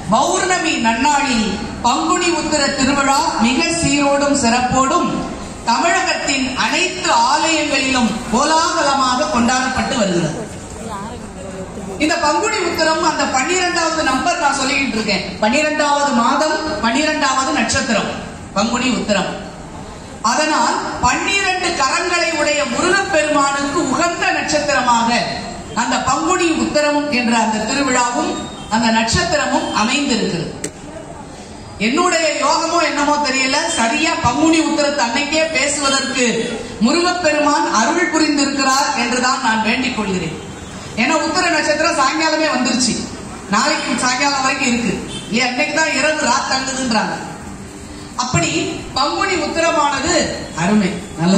பௌர்ணமி நன்னாளில் பங்குனி உத்திர திருவிழா மிக சீரோடும் சிறப்போடும் தமிழகத்தின் அனைத்து ஆலயங்களிலும் கோலாகலமாக கொண்டாடப்பட்டு வருகிறது இந்த பங்குனி உத்திரம் அந்த பன்னிரெண்டாவது நம்பர் நான் சொல்லிக்கிட்டு இருக்கேன் பன்னிரெண்டாவது மாதம் பன்னிரெண்டாவது நட்சத்திரம் பங்குனி உத்திரம் அதனால் பன்னிரண்டு கரங்களை உடைய முருகப்பெருமானுக்கு உகந்த நட்சத்திரமாக அந்த பங்குனி உத்திரம் என்ற அந்த திருவிழாவும் அந்த நட்சத்திரமும் அமைந்திருக்கிறது என்னுடைய யோகமோ என்னமோ தெரியல சரியா பங்குனி உத்திரத்து அன்னைக்கே பேசுவதற்கு முருகப்பெருமான் அருள் புரிந்திருக்கிறார் என்றுதான் நான் வேண்டிக் கொள்கிறேன் ஏன்னா உத்திர நட்சத்திரம் சாயங்காலமே வந்துருச்சு நாளைக்கு சாயங்காலம் வரைக்கும் இருக்கு இல்லையா அன்னைக்கு தான் இரவு ராத் தங்குதுன்றாங்க அப்படி பங்குனி உத்திரமானது அருமை நல்ல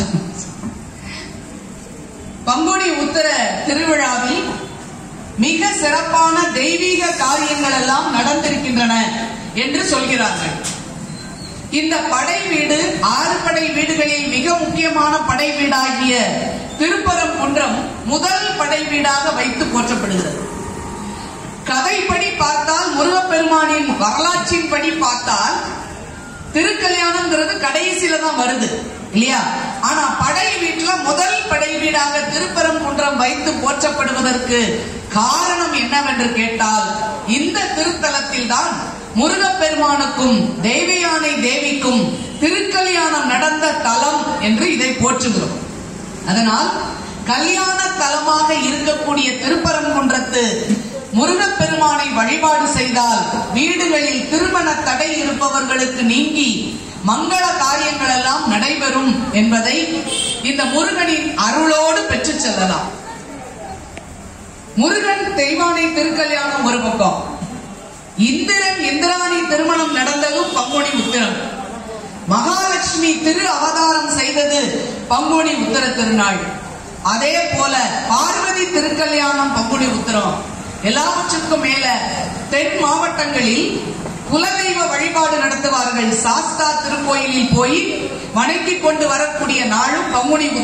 பங்குனி உத்திர திருவிழாவில் மிக சிறப்பான தெய்வீக காரியங்கள் எல்லாம் நடந்திருக்கின்றன என்று சொல்கிறார்கள் இந்த படை வீடு ஆறு படை வீடுகளில் மிக முக்கியமான படை வீடாகிய திருப்பரங்குன்றம் முதல் படை வீடாக வைத்து போற்றப்படுகிறது கதைப்படி பார்த்தால் முருகப்பெருமானின் வரலாற்றின்படி பார்த்தால் திருக்கல்யாணம்ங்கிறது கடைசியில தான் வருது இல்லையா ஆனா படை வீட்டுல முதல் படை வீடாக திருப்பரங்குன்றம் வைத்து போற்றப்படுவதற்கு காரணம் என்னவென்று கேட்டால் இந்த திருத்தலத்தில் தான் முருகப்பெருமானுக்கும் தேவயானை தேவிக்கும் திருக்கல்யாணம் நடந்த தலம் என்று இதை போற்றுகிறோம் அதனால் கல்யாண தலமாக இருக்கக்கூடிய திருப்பரங்குன்றத்து முருகப்பெருமானை வழிபாடு செய்தால் வீடுகளில் திருமண தடை இருப்பவர்களுக்கு நீங்கி மங்கள காரியங்கள் எல்லாம் நடைபெறும் என்பதை இந்த முருகனின் அருளோடு பெற்று செல்லலாம் முருகன் தெய்வானை திருக்கல்யாணம் ஒரு பக்கம் இந்திரன் இந்திராணி திருமணம் நடந்ததும் பங்குனி உத்திரம் மகாலட்சுமி திரு அவதாரம் செய்தது பங்குனி உத்திர திருநாள் அதே போல பார்வதி திருக்கல்யாணம் பங்குனி உத்திரம் எல்லாவற்றுக்கும் மேல தென் மாவட்டங்களில் குலதெய்வ வழிபாடு நடத்துவார்கள் சாஸ்தா திருக்கோயிலில் போய் வணங்கி கொண்டு வரக்கூடிய நாளும் பங்குனி